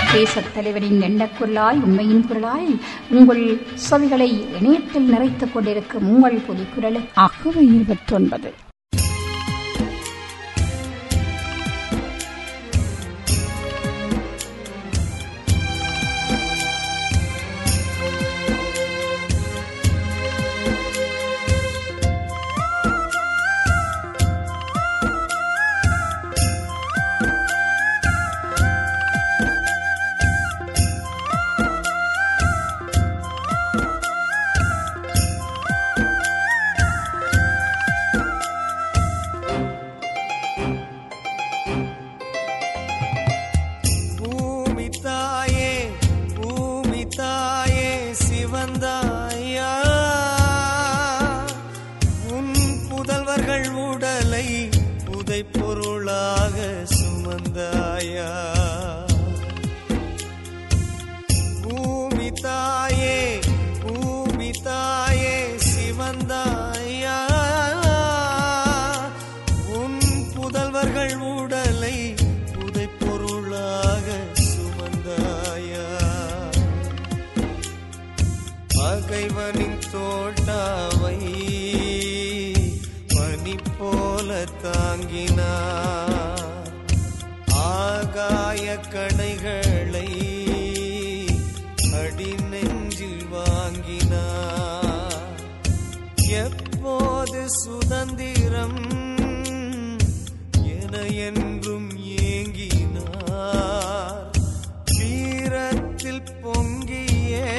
தேசத் தலைவரின் எண்ணக்குரலாய் உண்மையின் குரலாய் உங்கள் செவிகளை இணையத்தில் நிறைத்துக் கொண்டிருக்கும் உங்கள் புதுக்குரல் அகவை இருபத்தி ஒன்பது பூமி தாயே பூமி தாயே சிவந்தாயா உன் புதல்வர்கள் உடலை புதை பொருளாக சுமந்தாயா பூமி தாயே பூமி தாயே சிவந்தாயா உன் புதல்வர்கள் உடலை புதை பொருளாக சுமந்தாயா பகைவனின் தோட்டாவை பனி போல தாங்கினார் ஆகாய கணைகளை அடி நெஞ்சில் வாங்கினார் எப்போது சுதந்திரம் என என்றும் ஏங்கினார் வீரத்தில் பொங்கியே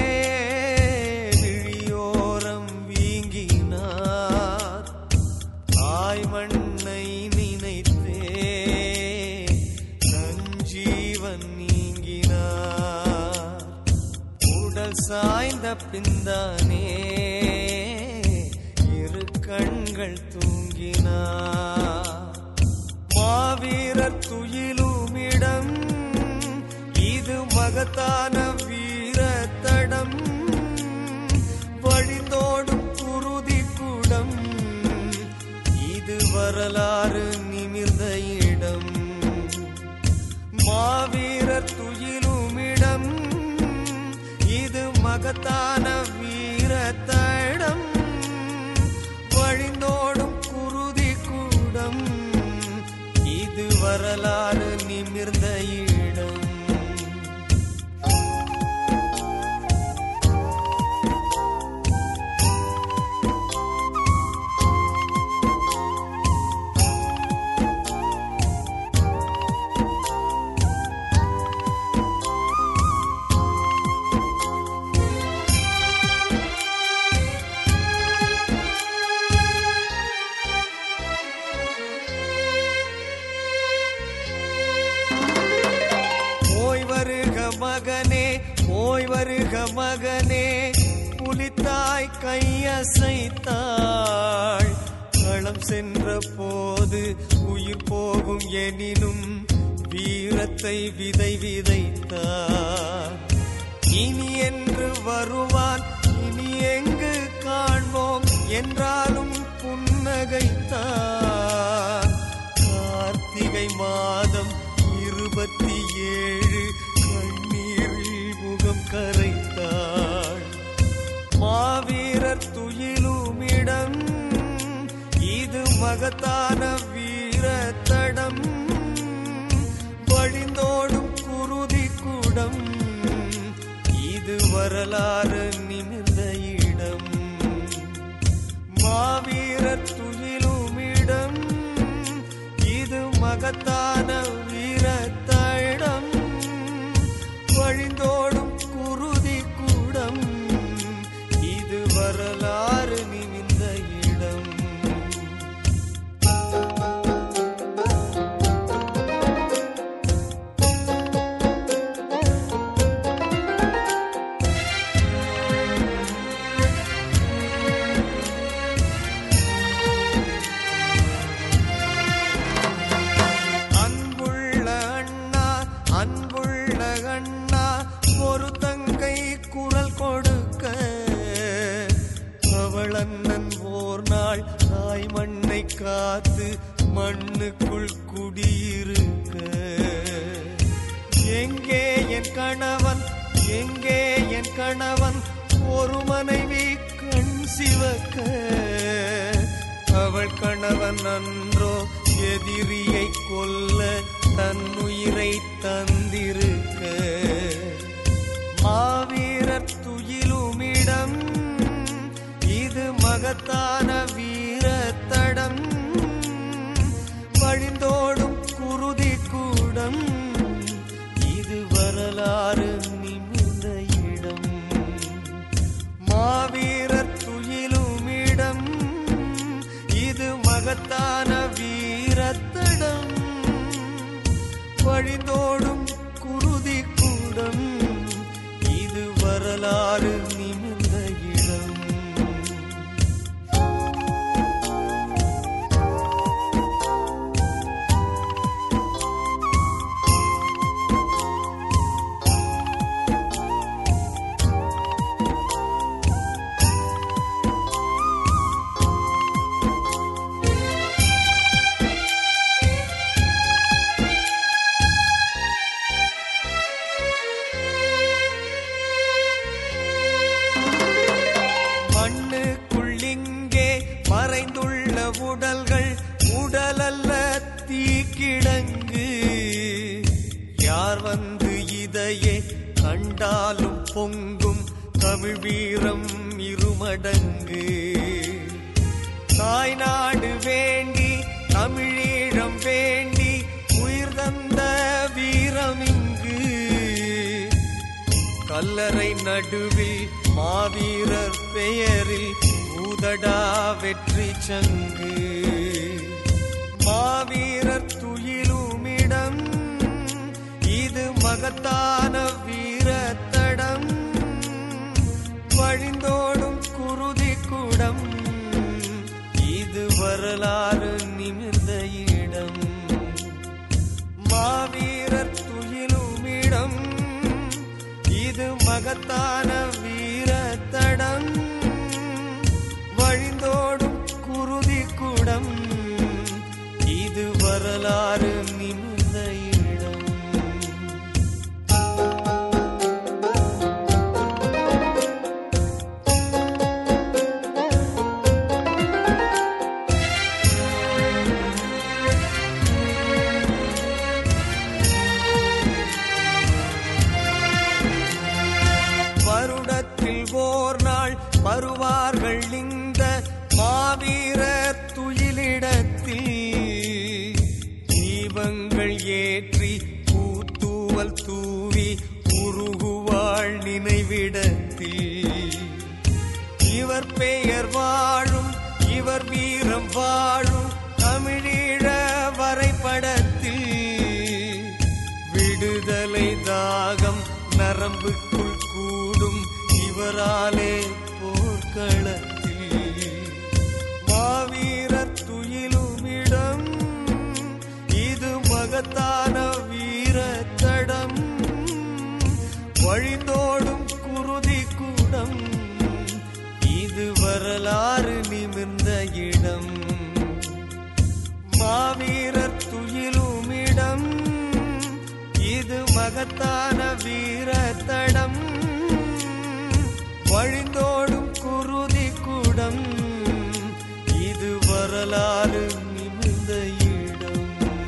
விழியோரம் வீங்கினார் தாய் மண்ணை நினைத்தே நஞ்சீவன் நீங்கினார் உடல் சாய்ந்த பிந்தானே இரு கண்கள் தூங்கினார் மாவீரர் துயிலுமிடம் இது மகத்தான வீர தடம் வழிந்தோடும் குருதி குடம் இது வரலாறு நிமிர்ந்த இடம் மாவீரர் துயிலுமிடம் இது மகத்தான வீர தடம் வழிந்தோடும் குருதி கூடம் இது வரலாறு நிமிர்ந்த இடம் போய் வருக மகனே போய் வருக மகனே புலித்தாய் கையசைத்தாள் களம் சென்ற போது உயிர் போகும் எனினும் வீரத்தை விதை விதைத்தார் இனி என்று வருவான் இனி எங்கு காண்போம் என்றாலும் புன்னகைத்தான் கார்த்திகை மாதம் இருபத்தி ஏழு கண்ணீரில் முகம் கரைத்தாள் மாவீரர் துயிலுமிடம் இது மகத்தான வீர தடம் வழிந்தோடும் குருதி குடம் இது வரலாறு நிமிர்ந்த இடம் மாவீரர் துயிலுமிடம் இது மகத்தான வீர தடம் வழிந்தோடும் குருதி கூடம் இது வரலாறு நிமிர்ந்த இடம் அன்புள்ள அண்ணா அன்புள்ள அண்ணா ஒரு தங்கை குரல் கொடுக்க அவள் அண்ணன் ஓர் நாள் தாய் மண்ணை காத்து மண்ணுக்குள் குடியிருக்க எங்கே அவள் கணவன் அன்றோ எதிரியை கொல்ல தன்னுயிரை தந்திருக்க மாவீரர் துயிலுமிடம் இது மகத்தான வீரத்தடம் வழிந்தோடும் குருதி கூடம் இது வரலாறு நிமிர்ந்த இடம் மாவீரர் துயிலுமிடம் இது மகத்தான வீரத்தடம் வழிந்தோடும் குருதி கூடம் இது வரலாறு நிமிர்ந்த இடம் மண்ணுக்குள்ளிங்கே மறைந்துள்ள உடல்கள் உடலல்ல தீக்கிடங்கு யார் வந்து இதையே கண்டாலும் பொங்கும் தமிழ் வீரம் இருமடங்கு தாய்நாடு வேண்டி தமிழீழம் வேண்டி உயிர் தந்த வீரம் இங்கு கல்லறை நடுவில் மாவீரர் பெயரில் ஊதடா வெற்றி சங்கு மாவீரர் துயிலுமிடம் இது மகத்தான வீரத்தடம் வழிந்தோடும் குருதி குடம் இது வரலாறு நிமிர்ந்த இடம் மாவீரர் துயிலுமிடம் இது மகத்தான வீரத்தடம் வழிந்தோடும் குருதி குடம் இது வரலாறு நிமிர்ந்த இடம் வருடத்தில் ஓர் நாள் வருவார்கள் இந்த மாவீரர் துயிலிடத்தில் தீபங்கள் ஏற்றி பூத்தூவல் தூவி உருகுவாள் நினைவிடத்தில் இவர் பெயர் வாழும் இவர் வீரம் வாழும் தமிழீழ வரைபடத்தில் விடுதலை தாகம் நரம்புக்குள் கூடும் இவராலே போர்க்களத்தில் மாவீரர் துயிலுமிடம் இது மகத்தான வீரத்தடம் வழிந்தோடும் குருதி கூடம் இது வரலாறு நிமிர்ந்த இடம் மாவீரர் துயிலுமிடம் இது மகத்தான வீரத்தடம் வழிந்தோடும் குருதி கூடம் இது வரலாறு நிமிர்ந்த இடம்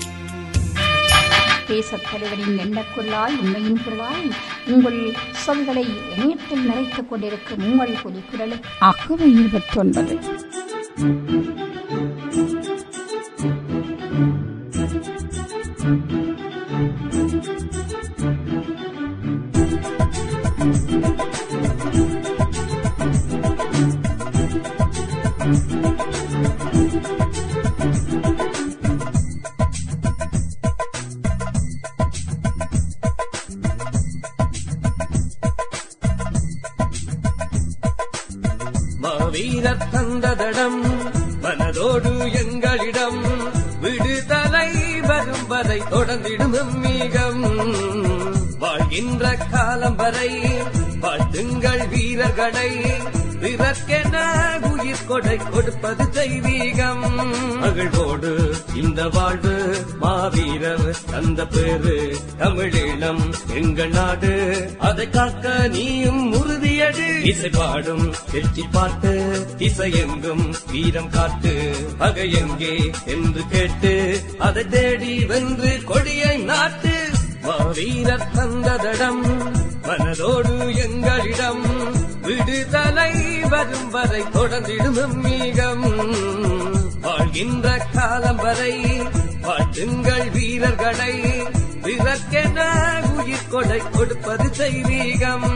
தேசத் தலைவரின் எண்ணக்குரலாய் உண்மையின் குரலாய் உங்கள் சொல்களை இணையத்தில் நிறைத்துக் கொண்டிருக்கும் உங்கள் பொதுக்குரல் அகவை இருபத்தி ஒன்பது மாவீரர் தந்ததடம் மனதோடு எங்களிடம் விடுதலை வரும் வரை தொடர்ந்திடும் மீகம் வாழ்கின்ற காலம் வரை வாழ்த்துங்கள் வீரர்களை பிறர்க்கென உயிர் கொடை கொடுப்பது தெய்வீகம் மகிழ்வோடு இந்த வாழ்வு மாவீரர் தந்த பேரு தமிழீழம் எங்கள் நாடு அதை காக்க நீயும் உறுதியடு இசை பாடும் வெற்றி பாட்டு இசையெங்கும் வீரம் காட்டு பகை எங்கே என்று கேட்டு அதை தேடி வென்று கொடியை நாட்டு மாவீரர் தந்ததடம் மனதோடு எங்களிடம் விடுதலை வரும் வரை தொடர்ந்திடும் நம்மீகம் வாழ்கின்ற காலம் வரை வாழ்த்துங்கள் வீரர்களை பிறர்க்கென உயிர் கொடை கொடுப்பது தெய்வீகம்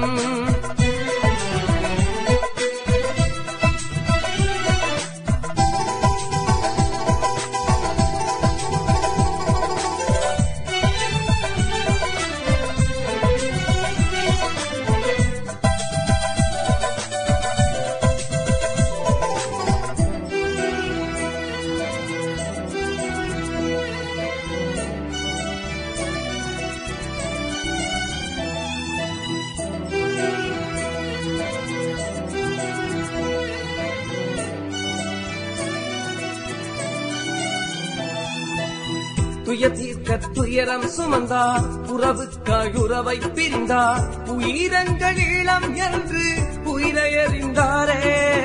துய தீர்க்க துயரம் சுமந்தார் உறவுக்காய் உறவை பிரிந்தார் உயிரங்கள் இளம் என்று உயிரை அறிந்தாரே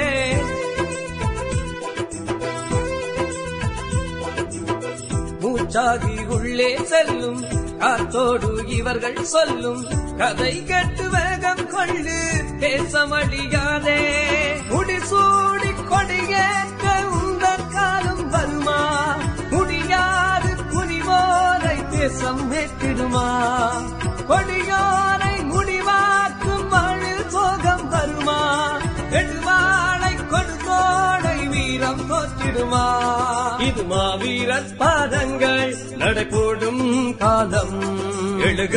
மூச்சாகி உள்ளே செல்லும் காத்தோடு இவர்கள் சொல்லும் கதை கட்டு வேகம் கொண்டு பேசமடியாதே முடிசூடி கொடியேற்க உங்கள் காலம் வருமா முடியாது புனிவோரை தேசம் மேற்றிடுமா கொடியோரை முடிவாக்கும் மழில் சோகம் வருமா எடுவாளை கொடுத்தோடை வீரம் தோற்றிடுமா இது மாவீரர் பாதங்கள் நடைபோடும் காலம் எழுக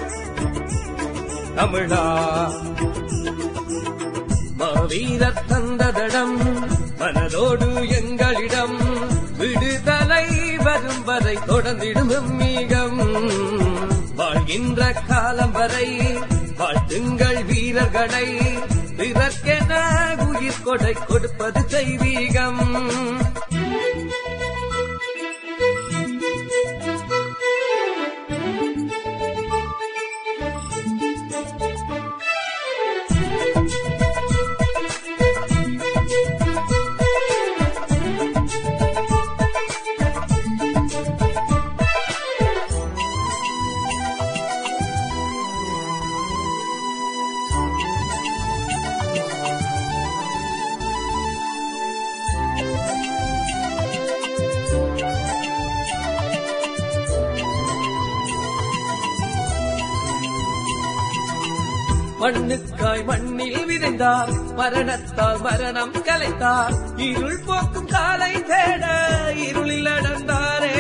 தமிழா மாவீரர் தந்ததடம் மனதோடு எங்களிடம் விடுதலை வரும் வரை தொடர்ந்திடும் நம்மீகம் வாழ்கின்ற காலம் வரை வாழ்த்துங்கள் வீரர்களை பிறர்க்கென உயிர் கொடை கொடுப்பது தெய்வீகம் மண்ணுக்காய் மண்ணில் விதைந்தார் மரணத்தால் மரணம் கலைத்தார் இருள் போக்கும் காலை தேட இருளில் நடந்தாரே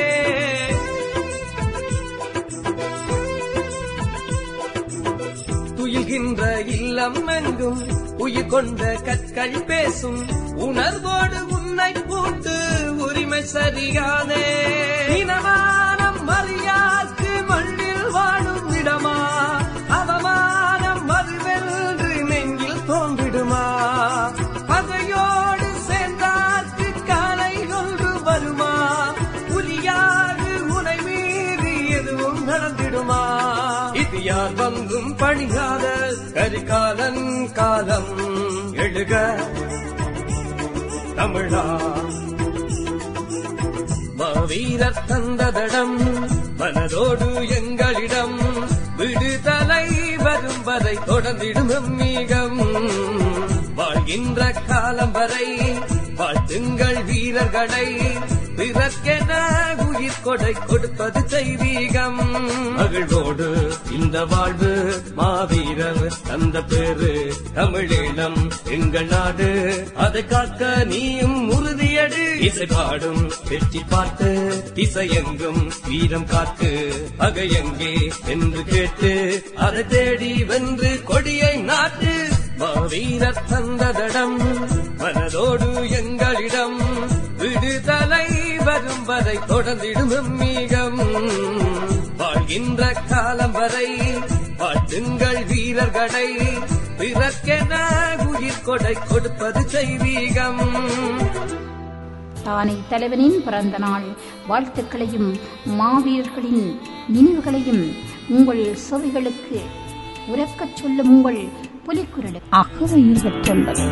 துயில்கின்ற இல்லம் எங்கும் உயிர் கொண்ட கற்கள் பேசும் உணர்வோடு உன்னை பூட்டு உரிமை சரியாதே இனமானம் மரியாக்கு மண்ணில் வாழும் இடமா அவமானம் மறுவென்று நெஞ்சில் தோன்றிடுமா பகையோடு சேர்ந்தார்க்கு காலை ஒன்று வருமா புலியாது உனை மீறி எதுவும் நடந்திடுமா இது யார் வந்தும் பணியாத கரிகாலன் காலம் எழுக தமிழா மாவீரர் தந்ததடம் மனதோடு எங்களிடம் விடுதலை வரும் வரை தொடர்ந்திடும் நம்மீகம் வாழ்கின்ற காலம் வரை வாழ்த்துங்கள் வீரர்களை பிறர்க்கென உயிர் கொடை கொடுப்பது தெய்வீகம் மகிழ்வோடு இந்த வாழ்வு மாவீரர் தந்த பேரு தமிழீழம் எங்கள் நாடு அதை காக்க நீயும் உறுதியடு இசை பாடும் வெற்றி பாட்டு இசையெங்கும் வீரம் காட்டு பகை எங்கே என்று கேட்டு அதை தேடி வென்று கொடியை நாட்டு மாவீரர் தந்ததடம் மனதோடு எங்களிடம் விடுதலை வரும் வரை தொடர்ந்திடும் நம்மீகம் வாழ்கின்ற காலம் வரை வாழ்த்துங்கள் வீரர்களை பிறர்க்கென உயிர் உயிர் கொடை கொடுப்பது செய்வீகம் தானை தலைவனின் பிறந்த நாள் வாழ்த்துக்களையும் மாவீரர்களின் நினைவுகளையும் உங்கள் செவிகளுக்கு உரக்கச் சொல்லும் உங்கள் புலிக்குரல் அகவை இருபத்தொன்பது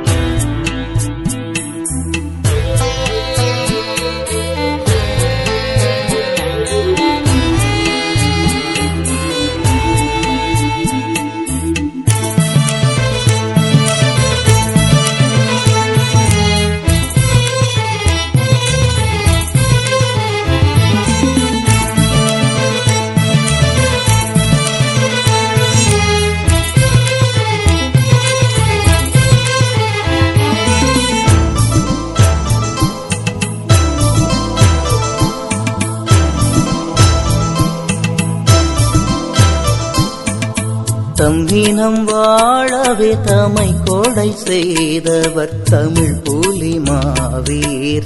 தம்மினம் வாழவே தமை கொடை செய்தவர் தமிழ் புலி மாவீர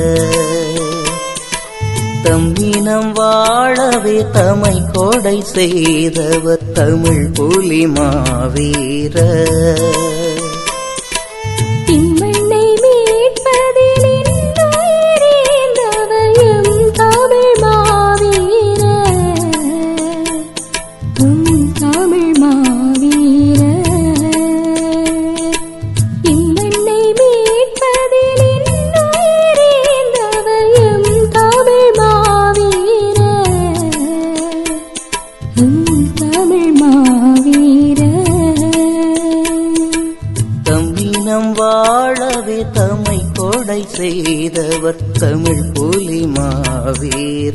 தம்மினம் வாழவே தமை கொடை செய்தவர் தமிழ் புலி மாவீர திம்மண்ணை மீட்பதில் இன்னுயிரேந்தவயம் தமிழ் மாவீர உம் தமிழ் மாவீர இம்மண்ணை மீட்பதில் இன்னுயிரேந்தவயம் தமிழ் மாவீர உம் தமிழ் மாவீர தம்மினம் வாழவே தமை கொடை செய்தவர் தமிழ் புலி மாவீர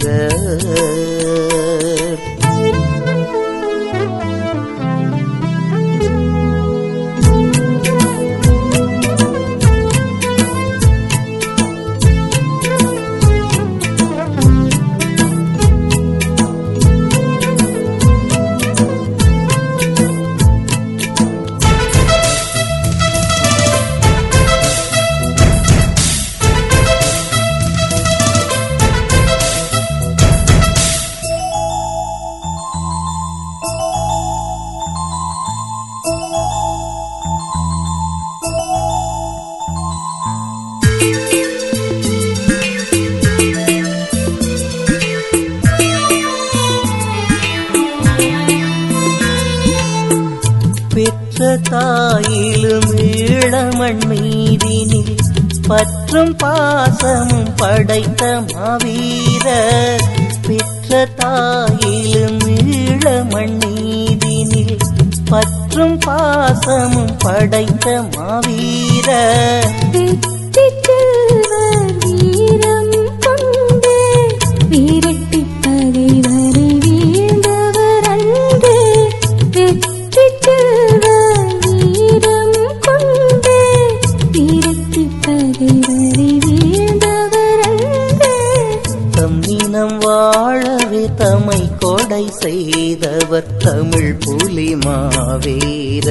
பெற்ற தாயிலும் ஈழமண் மீதினில் பற்றும் பாசமும் படைத்த மாவீரர் பெற்ற தாயிலும் ஈழமண் மீதினில் பற்றும் பாசமும் படைத்த மாவீரர் வெற்றிச் செல்வர் வீரம் கொண்டு வீரட்டிப் பகைவரை வீழ்ந்தவர் அன்று. வெற்றிச் செல்வர் வீரம் கொண்டு வீரட்டிப் பகைவரை வீழ்ந்தவர் அன்று. தம்மினம் வாழவே தமை கொடை செய்தவர் தமிழ் புலி மாவீர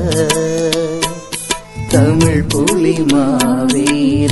தமிழ் புலி மாவீர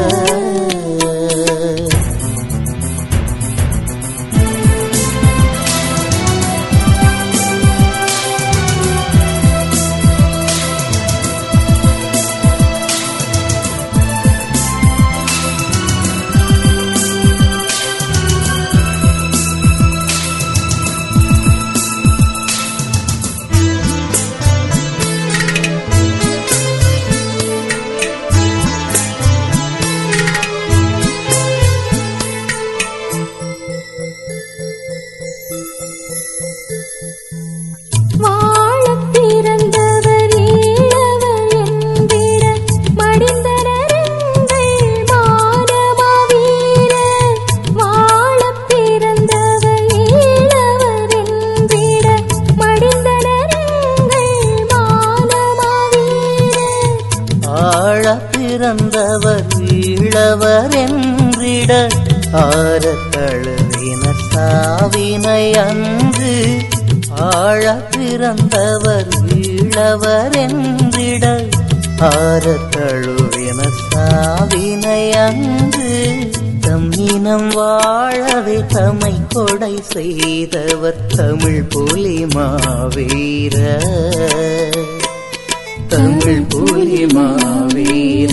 வாழப் பிறந்தவர் ஈழவர் என்றிட மடிந்தனர் எங்கள் மானமாவீரர். வாழப் பிறந்தவர் ஈழவர் என்றிட மடிந்தனர் எங்கள் மானமாவீரர். ஆழ பிறந்தவர் ஈழவர் என்றிட ஆர தழுவினர் சாவினை அன்று ஆழ பிறந்தவர் ஈழவர் என்றிட ஆர தழுவினர் சாவினை அன்று தம் இனம் வாழவே தமை கொடை செய்தவர் தமிழ் புலி மாவீர தமிழ் புலி மாவீர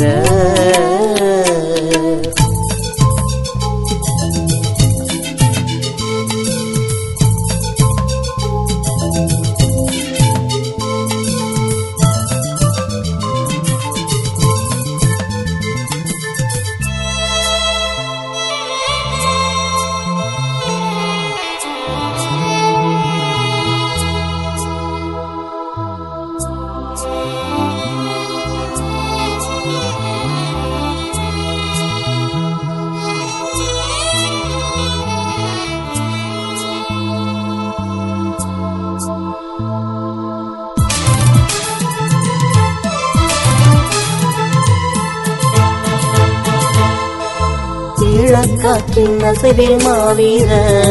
இளக்காற்றின் அசைவில் மாவீர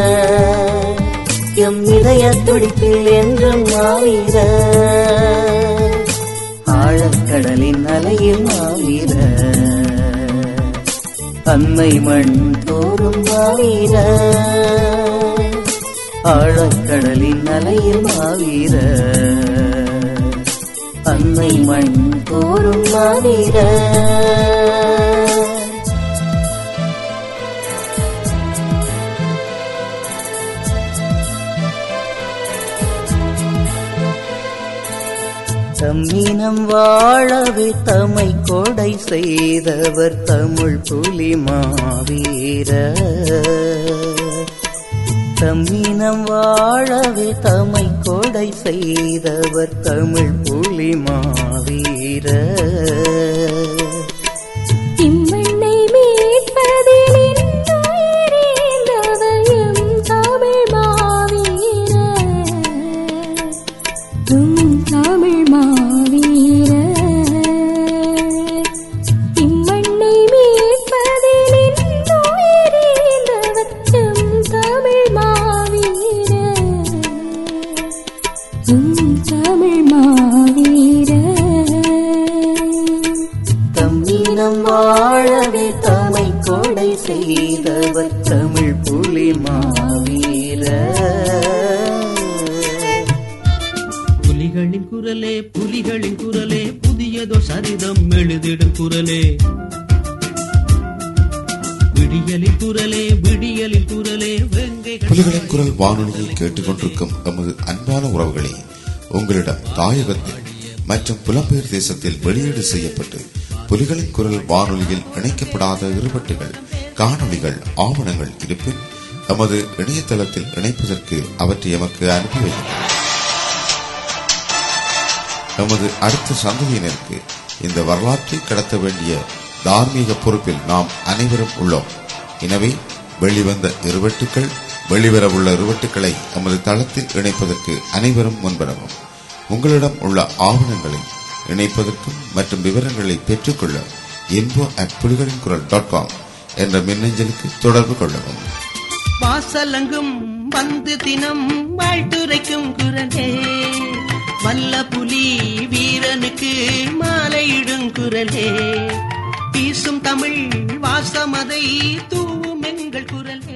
எம் இதய துடிப்பில் என்றும் மாவீர ஆழக்கடலின் அலையில் மாவீர அன்னை மண் தோறும் மாவீர ஆழக்கடலின் அலையில் மாவீர அன்னை மண் தோறும் மாவீர தம்மினம் வாழவே தமை கொடை செய்தவர் தமிழ் புலி மாவீர தம்மினம் வாழவே தமை கொடை செய்தவர் தமிழ் புலி மாவீர இம்மண்ணை மீட்பதில் இன்னுயிரேந்தவர் எம் தமிழ் மாவீர. எம் தமிழ் மாவீர. இம்மண்ணை மீட்பதில் இன்னுயிரேந்தவர் எம் தமிழ் மாவீர. எம் தமிழ் மாவீர தம்மினம் வாழவே தமை கொடை செய்தவர் தமிழ் புலி மாவீர புலிகளின் குரலே புலிகளின் குரலே புதியதோ சரிதம் எழுதிடும் குரலே விடியலின் குரலே விடியலின் குரலே வெங்கைகள் புலிகளின் குரல் வானொலியில் கேட்டுக்கொண்டிருக்கும் எமது அன்பான உறவுகளே உங்களிடம் தாயகத்தில் மற்றும் புலம்பெயர் தேசத்தில் வெளியீடு செய்யப்பட்டு புலிகளின் குரல் வானொலியில் இணைக்கப்படாத இருபட்டுகள் காணொளிகள் ஆவணங்கள் இருப்பின் எமது இணையதளத்தில் இணைப்பதற்கு அவற்றை எமக்கு அனுப்பி வையுங்கள் எமது அடுத்த சந்ததியினருக்கு இந்த வரலாற்றை கடத்த வேண்டிய தார்மீக பொறுப்பில் நாம் அனைவரும் உள்ளோம் எனவே வெளிவந்த இருவட்டுக்கள் வெளிவரவுள்ள இருவட்டுக்களை எமது தளத்தில் இணைப்பதற்கு அனைவரும் முன்வரவும் உங்களிடம் உள்ள ஆவணங்களை இணைப்பதற்கும் மற்றும் விவரங்களை பெற்றுக்கொள்ள இன்போ அட் புலிகளின் குரல் டாட் காம் என்ற மின்னஞ்சலுக்கு தொடர்பு கொள்ளவும் வாசலங்கும் வந்து தினம் வாழ்த்துரைக்கும் குரலே வல்ல புலி வீரனுக்கு மாலையிடும் குரலே வீசும் தமிழ் வாசமதை தூவும் எங்கள் குரலே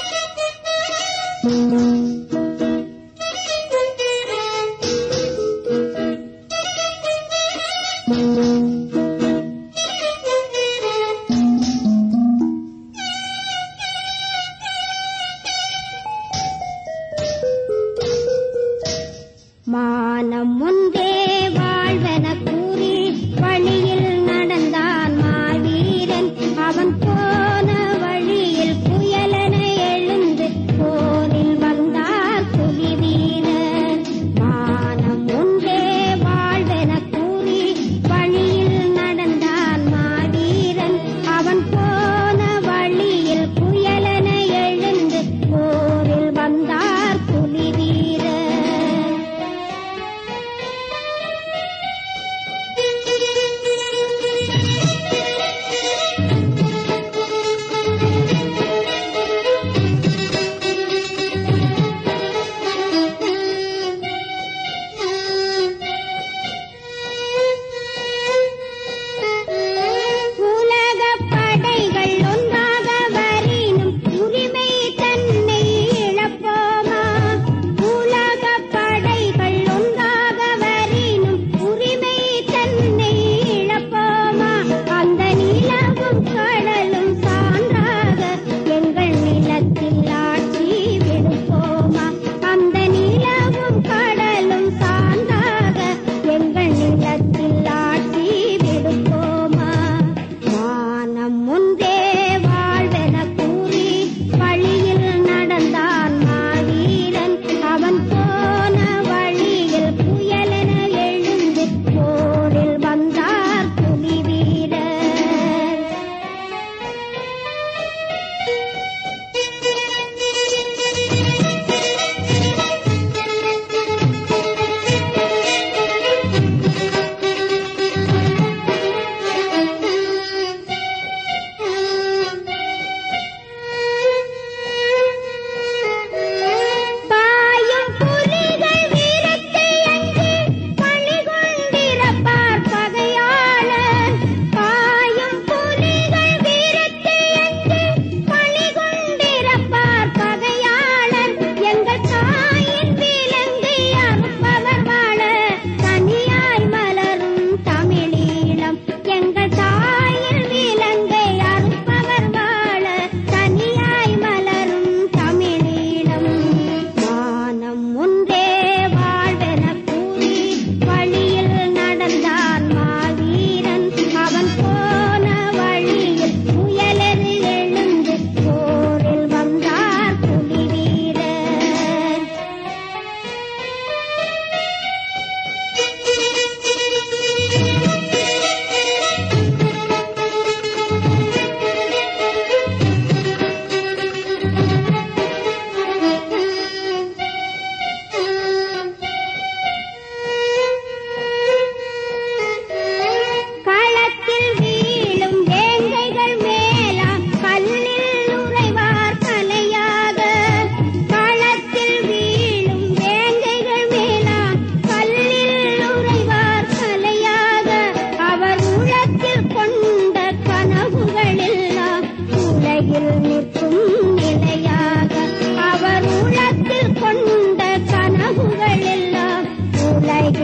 மானம் ஒன்றே வாழ்வென கூறி வழியில் நடந்தான் மாவீரன் அவன் போன வழியில் புயலென எழுந்து போரில் வந்தார் புலி வீரன் மானம் ஒன்றே வாழ்வென கூறி வழியில் நடந்தான் மாவீரன் அவன் போன வழியில் புயலென எழுந்து போரில் வந்தார் புலி வீரன்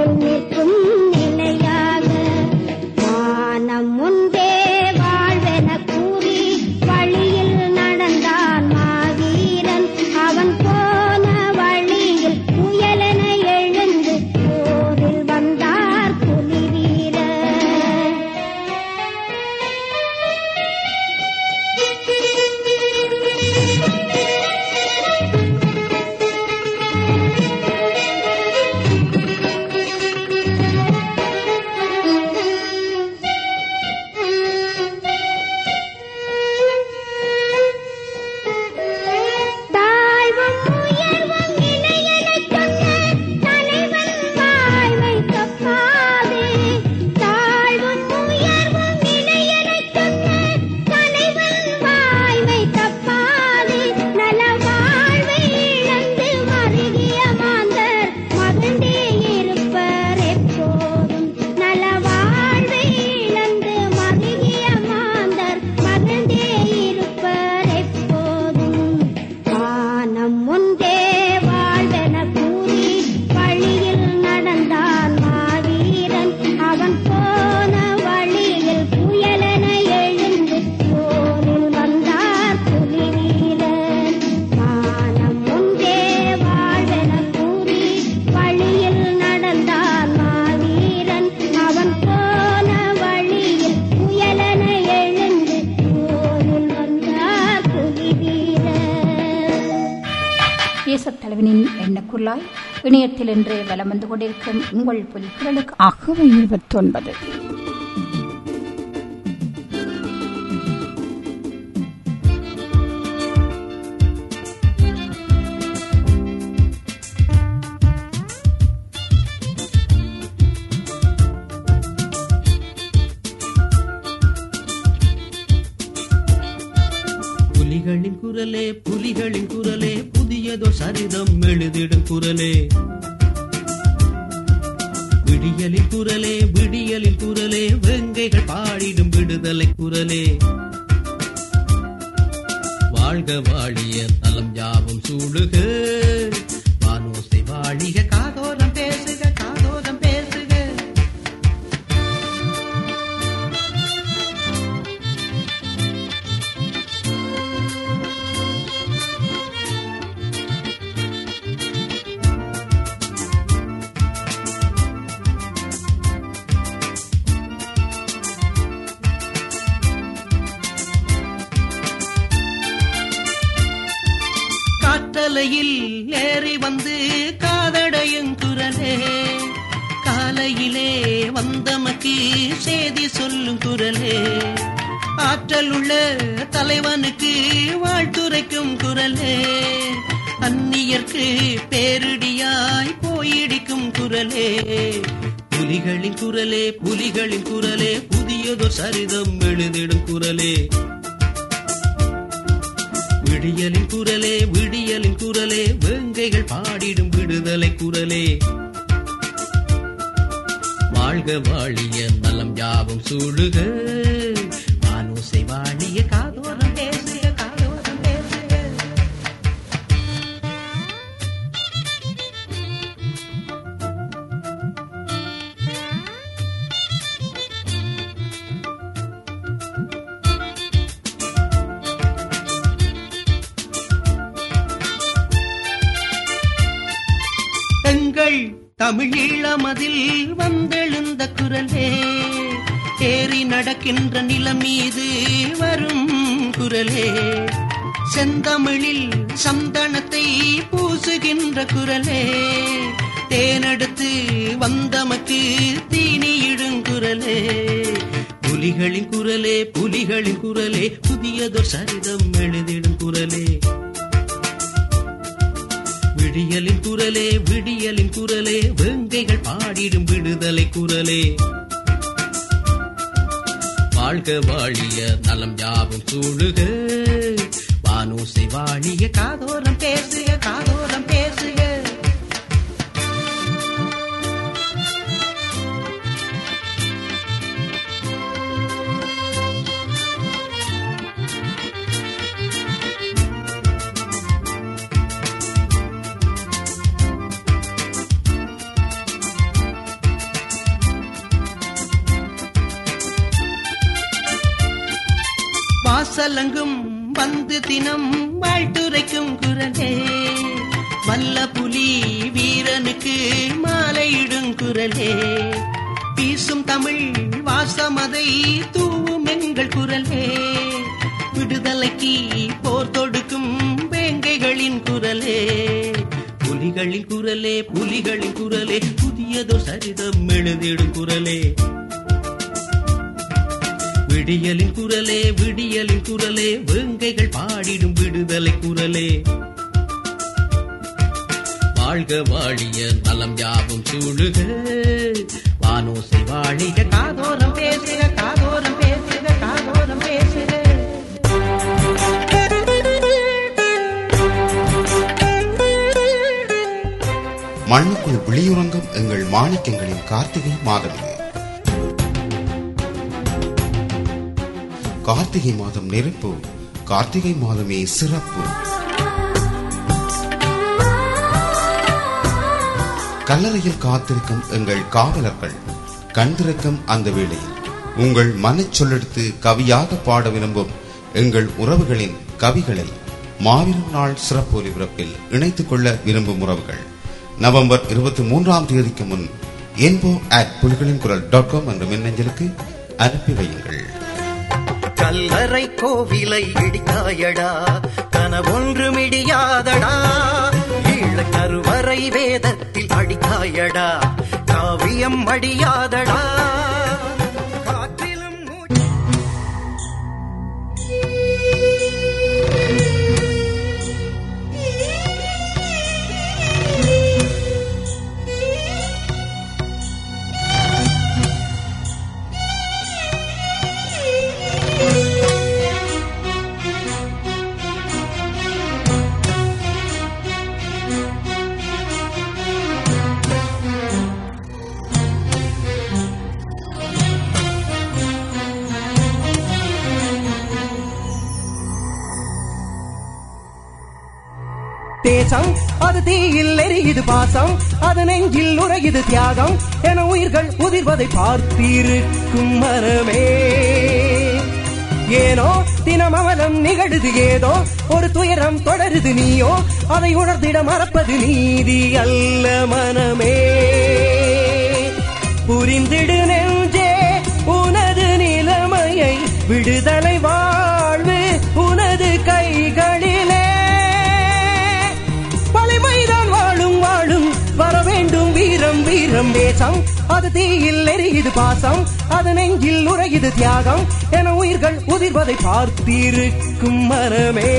வாழ்வில் நிற்கும் நிலையாக வானம் முன்பே வாழ்வென கூறி வழியில் நடந்தான் மாவீரன் அவன் போன வழியில் புயலென எழுந்து போரில் வந்தார் புலி வீரர் தாழ்வும் உயர்வும் இணையெனச் சொன்ன தலைவன் வாய்மை தப்பாதே. தாழ்வும் உயர்வும் இணையெனச் சொன்ன தலைவன் வாய்மை தப்பாதே. நல வாழ்வை இழந்து மருகிய மாந்தர் மகிழ்ந்தே இருப்பர் எப்போதும். நல வாழ்வை இழந்து மருகிய மாந்தர் மகிழ்ந்தே இருப்பர் எப்போதும் வானம் முன்பே வாழ்வென கூறி வழியில் நடந்தான் மாவீரன் அவன் போன வழியில் புயலென எழுந்து போரில் வந்தார் புலி வீரன் வானம் முன்பே வாழ்வென கூறி வழியில் நடந்தான் மாவீரன் அவன் போன வழியில் புயலென எழுந்து போரில் வந்தார் புலி வீரன் தேசத் தலைவனின் எண்ணக்குள்ளாய் இணையத்தில் இன்று வலம் வந்து கொண்டிருக்கும் உங்கள் புலிக்குரலுக்கு அகவை இருபத்தொன்பது புலிகளின் குரலே புலிகளின் குரலே புதியதோ சரிதம் எழுதிடும் குரலே விடியலின் குரலே விடியலின் குரலே வெங்கைகள் பாடிடும் விடுதலை குரலே வாழ்க வாழிய தலம் யாவும் சூடுக வானோசை வாழிக காதோரம் பேசுக காதோரம் பேசுக காற்றலையில் ஏறி வந்து காதடையும் குரலே காலையிலே வந்தமக்கு செய்தி சொல்லும் குரலே ஆற்றல் உள்ள தலைவனுக்கு வாழ்த்துரைக்கும் குரலே அந்நியர்க்கு பேரிடியாய் போயிடிக்கும் குரலே புலிகளின் குரலே புலிகளின் குரலே புதியதொரு சரிதம் எழுதிடும் குரலே விடியலின் குரலே விடியலின் குரலே வேங்கைகள் பாடிடும் விடுதலை குரலே வாழ்க வாழிய நலம் யாவும் சூழுக வானோசை வாழிய காதோரம் பேசுக காதோரம் பேசுக எங்கள் தமிழீழமதில் வந்தெழுந்த குரலே ஏறி நடக்கின்ற நிலம் மீது வரும் குரலே செந்தமிழில் சந்தனத்தை பூசுகின்ற குரலே தேனெடுத்து வந்தமக்கு தீனியிடும் குரலே புலிகளின் குரலே புலிகளின் குரலே புதியதொரு சரிதம் எழுதிடும் குரலே விடியலின் குரலே விடியலின் குரலே வேங்கைகள் பாடிடும் விடுதலை குரலே வாழ்க வாழிய நலம் யாவும் சூழுக வானூசை வாழிய காதோரம் பேசுக காதோரம் பேசுக வாசலங்கும் வந்து தினம் வாழ்த்துரைக்கும் குரலே வல்ல புலி வீரனுக்கு மாலையிடும் குரலே வீசும் தமிழ் வாசமதை தூவும் எங்கள் குரலே விடுதலைக்கு போர் தொடுக்கும் வேங்கைகளின் குரலே புலிகளின் குரலே புலிகளின் குரலே புதியதோ சரிதம் எழுதிடும் குரலே விடியலின் குரலே விடியலின் குரலே வேங்கைகள் பாடிடும் விடுதலை குரலே வாழ்க வாழிய நலம் யாவும் சூழுக வானோசை வாழிக காதோரம் பேசுக காதோரம் பேசுக காதோரம் பேசுக மண்ணுக்குள் விழியுறங்கும் எங்கள் மாணிக்கங்களின் கார்த்திகை மாதம் இது கார்த்திகை மாதம் நெருப்பு கார்த்திகை மாதமே சிறப்பு கல்லறையில் காத்திருக்கும் எங்கள் காவலர்கள் கண்திறக்கும் அந்த வேளையில் உங்கள் மனச் சொல்லெடுத்து கவியாக பாட விரும்பும் எங்கள் உறவுகளின் கவிகளை மாபெரும் நாள் சிறப்பு ஒலிபரப்பில் இணைத்துக் கொள்ள விரும்பும் உறவுகள் நவம்பர் இருபத்தி மூன்றாம் தேதிக்கு முன் என்போ அட் புலிகளின் குரல் டாட் காம் என்ற மின்னஞ்சலுக்கு அனுப்பி வையுங்கள் கல்லறை கோவிலை இடித்தாயடா கனவொன்று மிடியாதடா ஈழ கருவறை வேதத்தில் அடித்தாயடா காவியம் அடியாதடா காற்றிலும் மூச்சு தேசம் அது தீயில் எரியுது பாசம் அது நெஞ்சில் உரையுது தியாகம் என உயிர்கள் உதிர்வதை பார்த்திருக்கும் மனமே ஏனோ தினம் அவலம் நிகழுது ஏதோ ஒரு துயரம் தொடருது நீயோ அதை உணர்ந்திட மறப்பது நீதி அல்ல மனமே புரிந்திடு நெஞ்சே உனது நிலைமையை விடுதலை வாழ்வு உனது கைகளிலே பழிமைதான் வாழும் வாழும் வர வேண்டும் வீரம் வீரம் தேசம் அது தீயில் எரியுது பாசம் அது நெஞ்சில் உரையுது தியாகம் என உயிர்கள் உதிர்வதை பார்த்திருக்கும் மனமே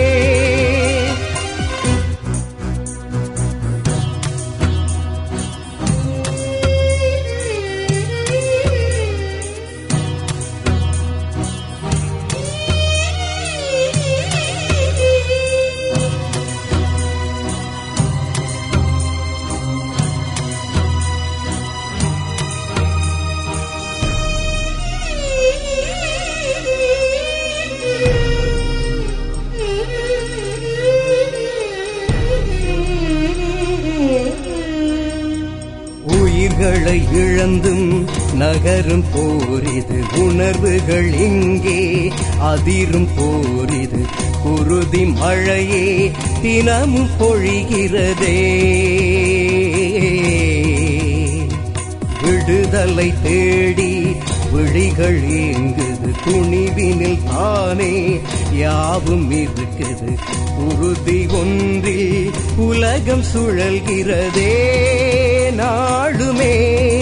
உயிர்களை இழந்தும் நகரும் போரிது உணர்வுகள் இங்கே அதிரும் போரிது குருதி மழையே தினமும் பொழிகிறதே விடுதலை தேடி விழிகள் ஏங்குது துணிவினில் தானே யாவும் இருக்குது உறுதி ஒன்றில் உலகம் சுழல்கிறதே நாளுமே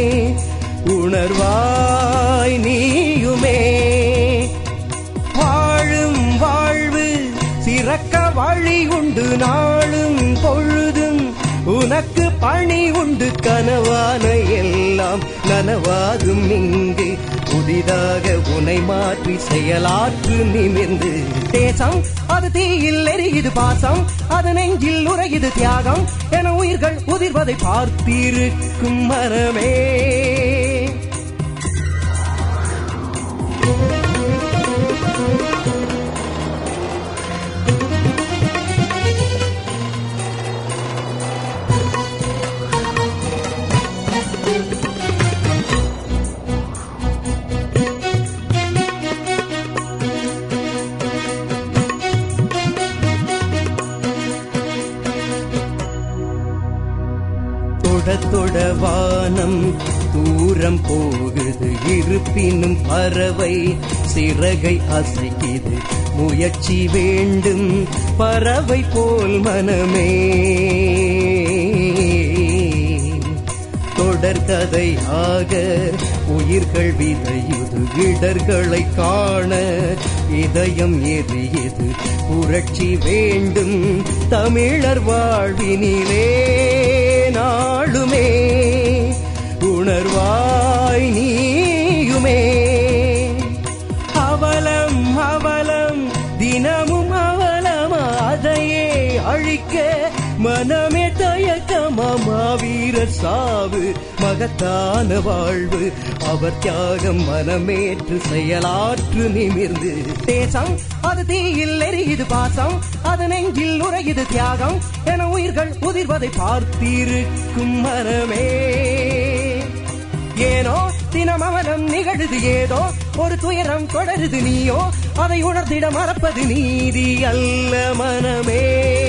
உணர்வாய் நீயுமே வாழும் வாழ்வு சிறக்க வழி உண்டு நாளும் பொழுதும் உனக்கு பணி உண்டு கனவான எல்லாம் நனவாகும் இங்கு புதிதாக உனை மாற்றி செயலாற்று நிமிர்ந்து தேசம் அது தீயில் எரியுது பாசம் அது நெஞ்சில் உரையுது தியாகம் என உயிர்கள் உதிர்வதை பார்த்திருக்கும் மனமே தொடவானம் தூரம் போகுது இருப்பினும் பறவை சிறகை அசைக்குது முயற்சி வேண்டும் பறவை போல் மனமே தொடர்கதையாக உயிர்கள் விதையுது இடர்களை காண இதயம் எரியுது புரட்சி வேண்டும் தமிழர் வாழ்வினிலே நாளுமே உணர்வாய் நீயுமே அவலம் அவலம் தினமும் அவலம் அதையே அழிக்க மனமே தயக்கமா மாவீரர் சாவு மகத்தான வாழ்வு அவர் தியாகம் மனமேற்று செயலாற்று நிமிர்ந்து தேசம் அது தீயில் எரியுது பாசம் அது நெஞ்சில் உரையுது தியாகம் என உயிர்கள் உதிர்வதை பார்த்திருக்கும் மனமே ஏனோ தினம் அவலம் நிகழுது ஏதோ ஒரு துயரம் தொடருது நீயோ அதை உணர்ந்திட மறப்பது நீதி அல்ல மனமே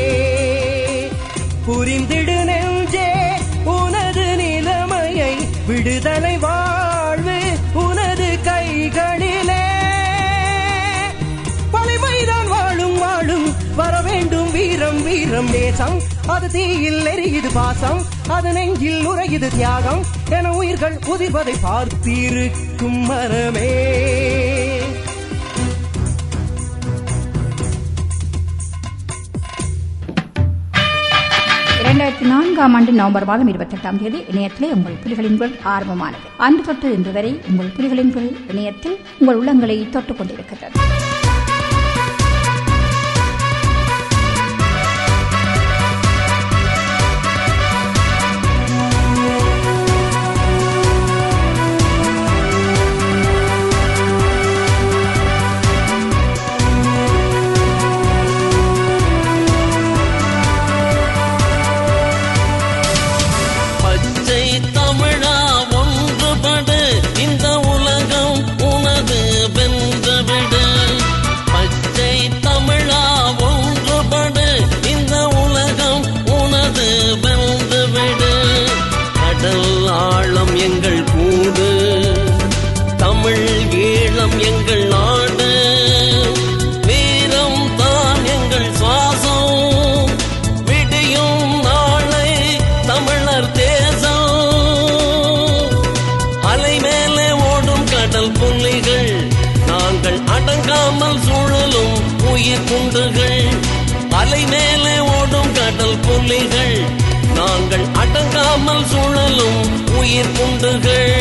புரிந்திடு நெஞ்சே உனது நிலைமையை விடுதலை வாழ்வு உனது கைகளிலே வலிமைதான் வாழும் வாழும் வர வேண்டும் வீரம் வீரம் நேசம் அது தீயில் எரியுது பாசம் அது நெஞ்சில் உரையுது தியாகம் என உயிர்கள் உதிர்வதை பார்த்திருக்கும் மனமே இரண்டாயிரத்தி நான்காம் ஆண்டு நவம்பர் மாதம் இருபத்தெட்டாம் தேதி இணையத்திலே உங்கள் புலிகளின் குரல் ஆரம்பமானது அன்று தொட்டு இன்று வரை உங்கள் புலிகளின் குரல் இணையத்தில் உங்கள் உள்ளங்களை தொட்டுக் கொண்டிருக்கிறது பச்சை தமிழா ஒன்றுபடு இந்த உலகம் உனது வென்றுவிடு பச்சை தமிழா ஒன்றுபடு இந்த உலகம் உனது வென்றுவிடு கடல் ஆழம் எங்கள் கூடு தமிழ் ஈழம் எங்கள் நாடு வீரம் தான் எங்கள் சுவாசம் விடியும் நாளை தமிழர் தேசம் அலை மேலே ஓடும் கடல் புள்ளிகள் நாங்கள் அடங்காமல் சுழலும் உயிர் குண்டுகள் அலை மேலே ஓடும் கடல் புள்ளிகள் நாங்கள் அடங்காமல் சுழலும் உயிர் குண்டுகள்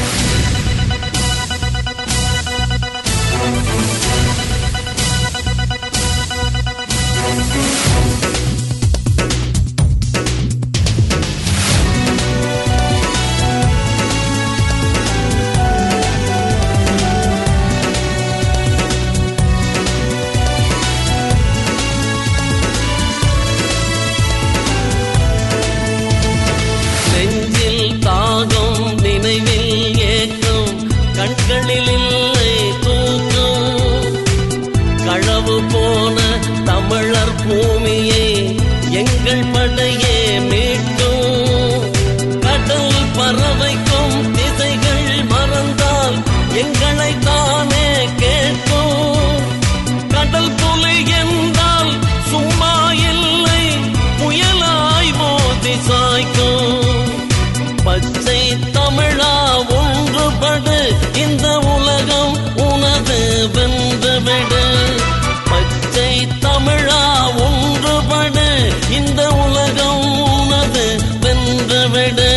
நெஞ்சில் தாகம் நினைவில் ஏக்கம் கண்களில் இல்லை தூக்கம் களவு போன தமிழர் பூமியை எங்கள் படையே மீட்டும் கடல் பறவைக்கும் திசைகள் மறந்தால் எங்களை தானே கேட்கும் கடல் புலி என்றால் சும்மா இல்லை புயலாய் மோதி சாய்க்கும் பச்சை தமிழா ஒன்றுபடு இந்த உலகம் உனது வென்றுவிடு பச்சை தமிழா ஒன்றுபடு இந்த உலகம் உனது வென்றுவிடு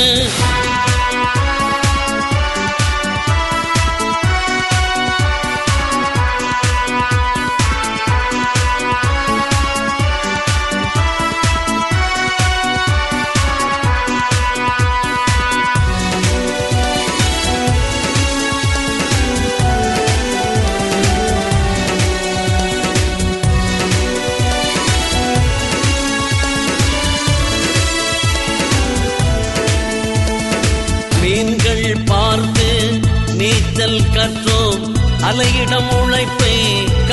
மீன்கள் பார்த்து நீச்சல் கற்றோம் அலையிடம் உழைப்பை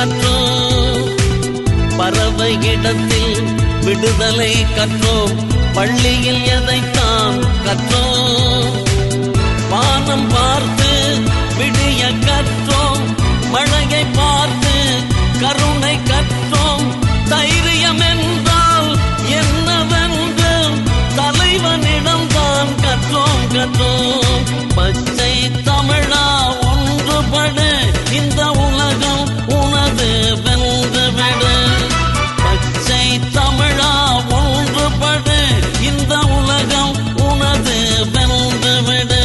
கற்றோம் பறவை இடத்தில் விடுதலை கற்றோம் பள்ளியில் எதைத்தான் கற்றோம் வானம் பார்த்து விடிய கற்றோம் மழையை பார்த்து கருணை கற்றோம் தைரியம் என்றால் என்னவென்று தலைவனிடம் தான் கற்றோம் கற்றோம் பச்சை தமிழா ஒன்றுபடு இந்த உலகம் உனது வென்றுவிடு பச்சை தமிழா ஒன்றுபடு இந்த உலகம் உனது வென்றுவிடு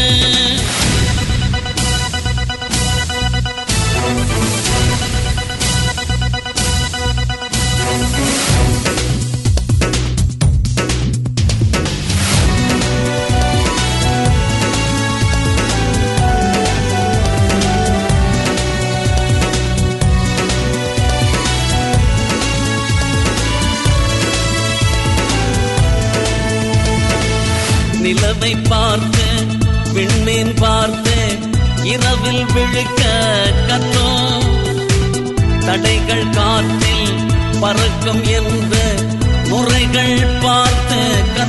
நிலவை பார்த்து விண்மீன் பார்த்து இரவில் விழிக்க கற்றோம் தடைகள் காற்றில் பறக்கும் என்று முறைகள் பார்த்து கற்றோம்